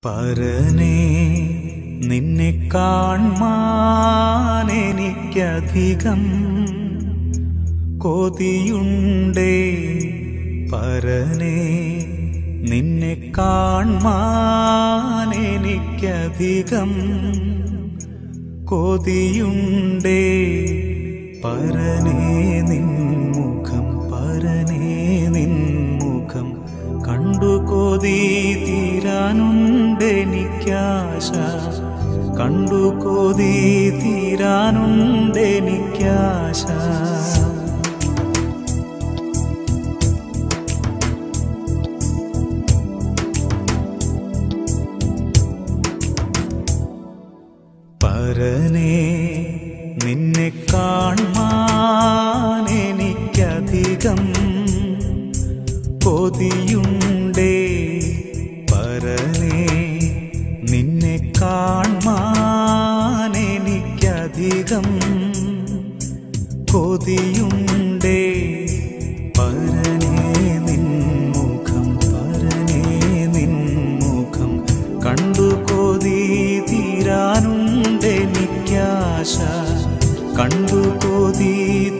പരനേ നിന്നെ കാൺമാൻ എനിക്കധികം കൊതിയുണ്ടേ പരനേ നിന്നെ കാൺമാൻ എനിക്കധികം കൊതിയുണ്ടേ പരനേ നിൻമുഖം പരനേ നിൻമുഖം കണ്ടു കൊതി തീരാനുണ്ടെനിക്കാശ കണ്ടു കൊതി തീരാനുണ്ടെനിക്കാശ പരനേ നിന്നെ കാൺമാൻ എനിക്കധികം കൊതിയുണ്ടേ പരനേ നിന്നെ കാൺമാൻ എനിക്കധികം കൊതിയുണ്ടേ പരനേ നിൻമുഖം പരനേ നിൻമുഖം കണ്ടു കൊതി തീരാനുണ്ടെനിക്കാശ കണ്ടു കൊതി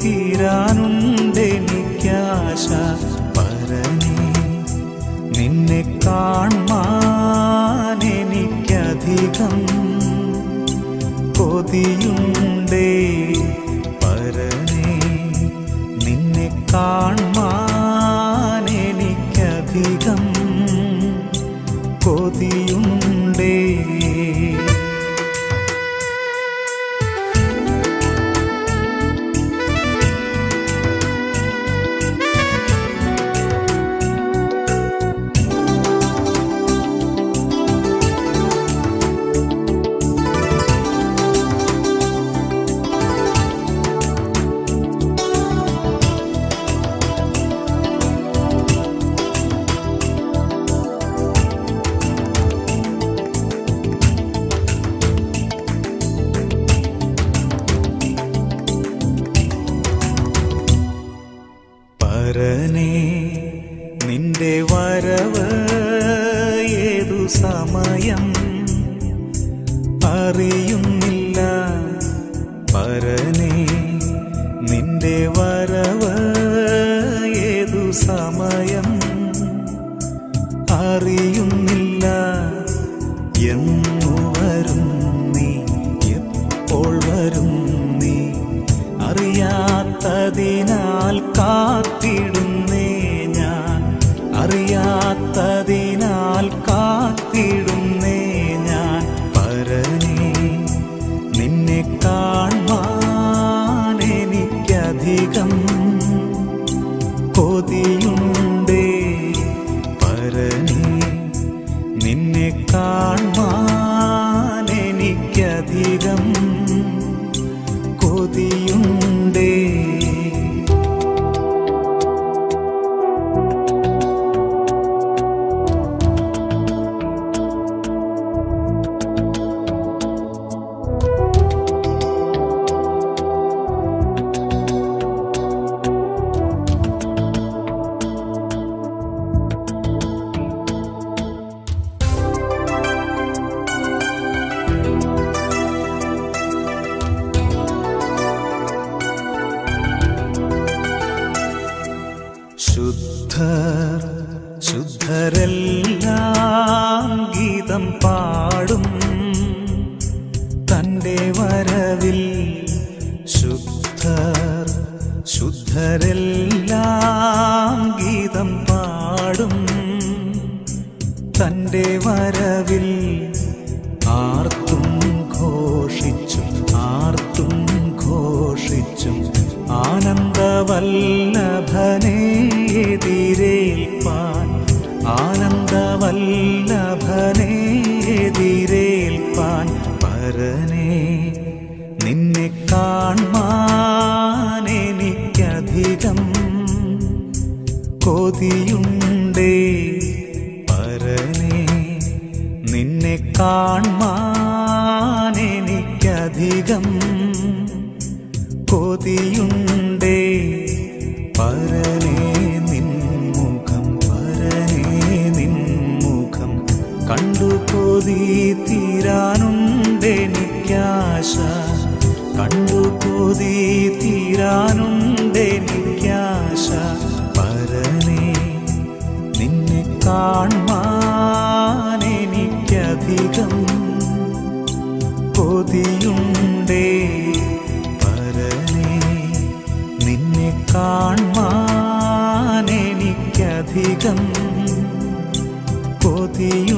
തീരാനുണ്ടെനിക്കാശ പരനേ നിന്നെ കാൺമാൻ എനിക്കധികം കൊതിയുണ്ടേ പരനേ നിന്നെ കാൺമാൻ എനിക്കധികം കൊതിയുണ്ടേ പരനേ നിന്റെ വരവ് ഏതു സമയം അറിയുന്നില്ല പരനേ നിന്റെ വരവ് ഏതു സമയം അറിയുന്നില്ല എന്നു വരും നീ എപ്പോൾ വരും നീ അറിയാത്തതിനാൽ കാത്തിടുന്നേ ഞാൻ അറിയാത്തതിനാൽ കാത്തിടുന്നേ ഞാൻ പരനേ നിന്നെ കാൺമാൻ എനിക്കധികം കൊതിയുണ്ടേ പരനേ നിന്നെ കാൺമാൻ എനിക്കധികം കൊതിയുണ്ടേ ശുദ്ധർ ശുദ്ധരെല്ലാം ഗീതം പാടും തൻ്റെ വരവിൽ ശുദ്ധർ ശുദ്ധരെല്ലാം ഗീതം പാടും തൻ്റെ വരവിൽ ആർത്തും ഘോഷിച്ചും ആർത്തും ഘോഷിച്ചും ആനന്ദവല്ലഭനെ എതിരേൽപ്പാൻ ആനന്ദവല്ലഭനെ എതിരേൽപ്പാൻ പരനേ നിന്നെ കാൺമാൻ എനിക്കധികം കൊതിയുണ്ടേ പരനേ നിന്നെ കാൺമാൻ എനിക്കധികം കൊതിയുണ്ടേ പരനേ നിൻമുഖം പരനേ നിൻമുഖം കണ്ടു കൊതി തീരാനുണ്ടെനിക്കാശ കണ്ടു കൊതി തീരാനുണ്ടെനിക്കാശ പരനേ നിന്നെ കാൺമാൻ എനിക്കധികം കൊതിയുണ്ടേ പരനേ നിന്നെ കാൺമാൻ എനിക്കധികം കൊതിയുണ്ടേ